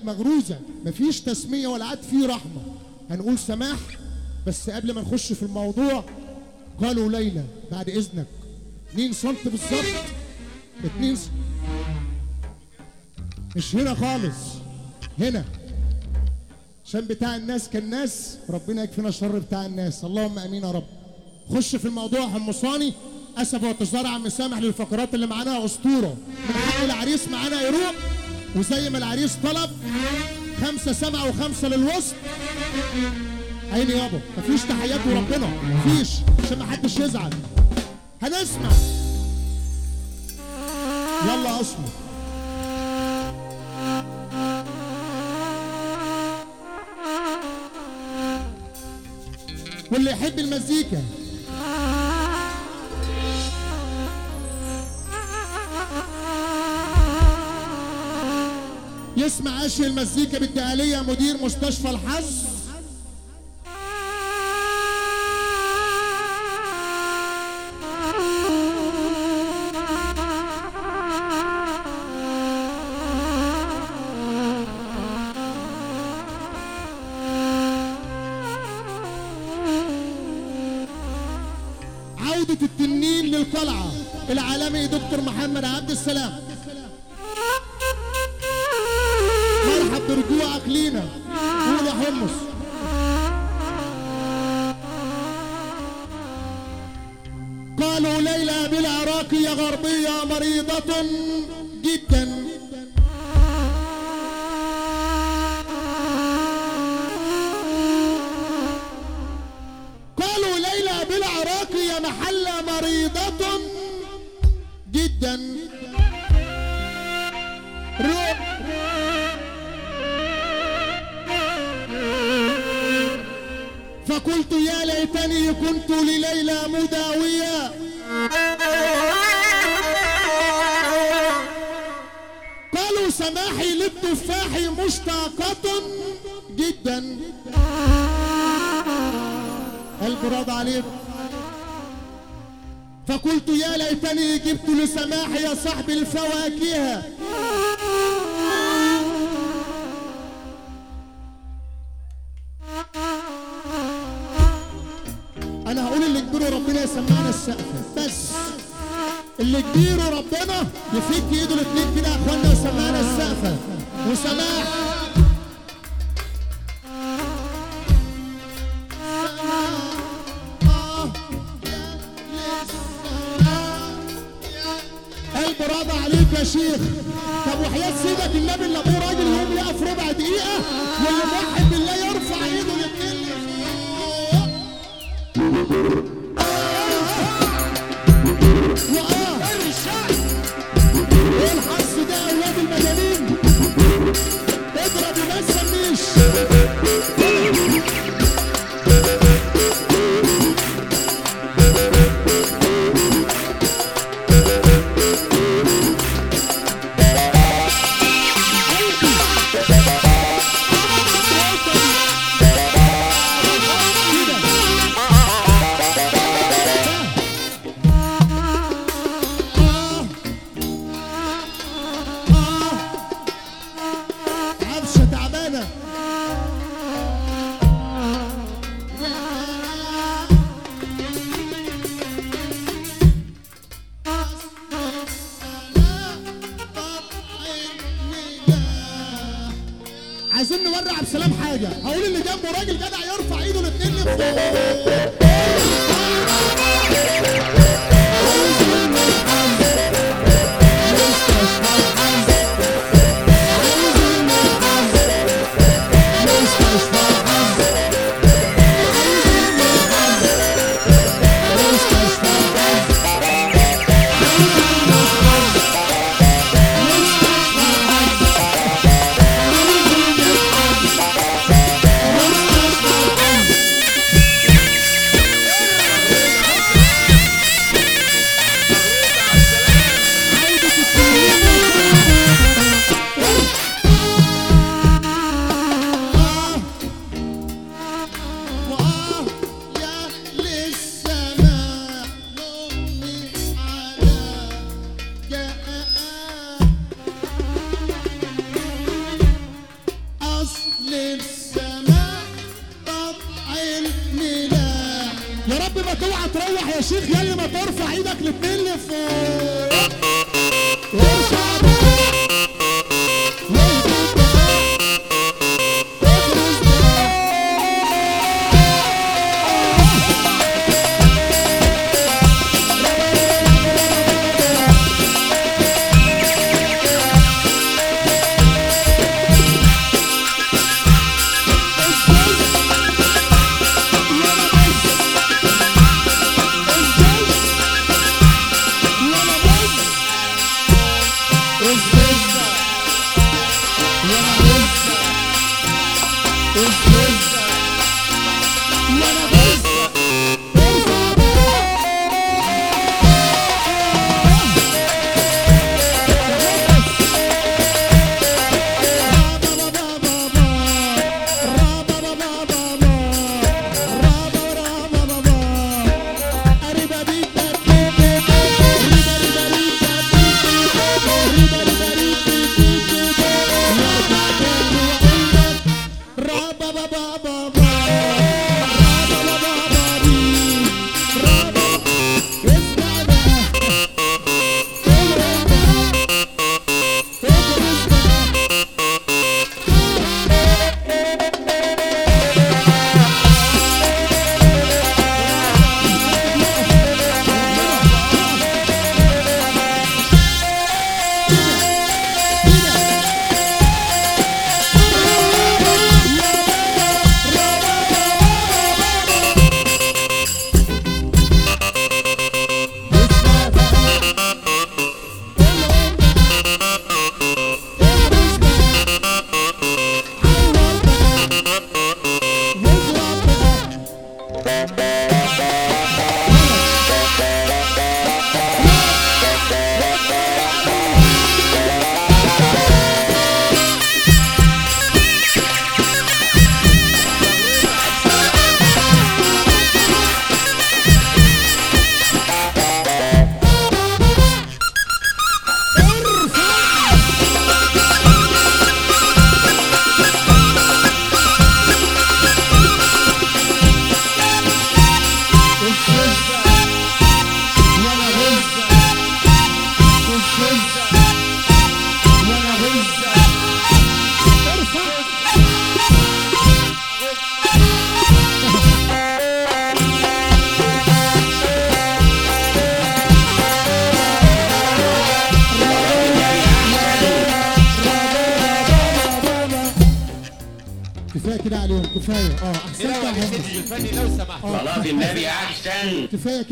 مغروزة مفيش تسمية ولا عاد فيه رحمة هنقول سماح بس قبل ما نخش في الموضوع قالوا ليلى بعد إذنك 2 سم بالظبط 2 س... مش هنا خالص هنا عشان بتاع الناس كالناس ربنا يكفينا شر بتاع الناس اللهم امين يا رب خش في الموضوع يا حمصاني اسف واعتذار عم سامح للفقرات اللي معانا اسطوره من حق العريس معانا يروق وزي ما العريس طلب خمسه سبعه وخمسه للوسط عيني يابا مفيش تحيات وربنا مفيش عشان ما حدش يزعل هنسمع يلا اسمع واللي يحب المزيكا يسمع اشي المزيكا بالدهالية مدير مستشفى الحظ عودة التنين للقلعة العالمي دكتور محمد عبد السلام مرحب برجوعك لينا قول يا حمص قالوا ليلى بالعراق يا غربية مريضة جدا قالوا ليلى بالعراق يا محل مريضة جدا روح فقلت يا ليتني كنت لليلى مداويا قالوا سماحي للتفاح مشتاقة جدا قلب راض عليك فقلت يا ليتني جبت لسماح يا صاحب الفواكه انا هقول اللي كبيره ربنا يسمعنا السقف بس اللي كبيره ربنا يفك ايده الاثنين كده يا اخوانا ويسمعنا السقف وسماح قلب راضى عليك يا شيخ طب وحياة سيدك النبي اللي ابوه راجل يقوم يقف ربع دقيقة واللي موحد بالله يرفع ايده الاثنين واه ايه الحظ ده يا اولاد المجانين اضرب وما تسميش عفشة تعبانة عايزين نوري عبد السلام حاجة هقول اللي جنبه راجل جدع يرفع ايده الاثنين لفوق للسماء طبع الملاح يا رب ما توعى تروح يا شيخ يا اللي ما ترفع ايدك الاتنين لفوق ارفع بقى. واهدى بقى. اغرز بقى. كفايه كده عليهم كفايه اه احسنت نروح يا للسيد هندسة. الفني لو سمحت آه، صلاة النبي أحسن كفايه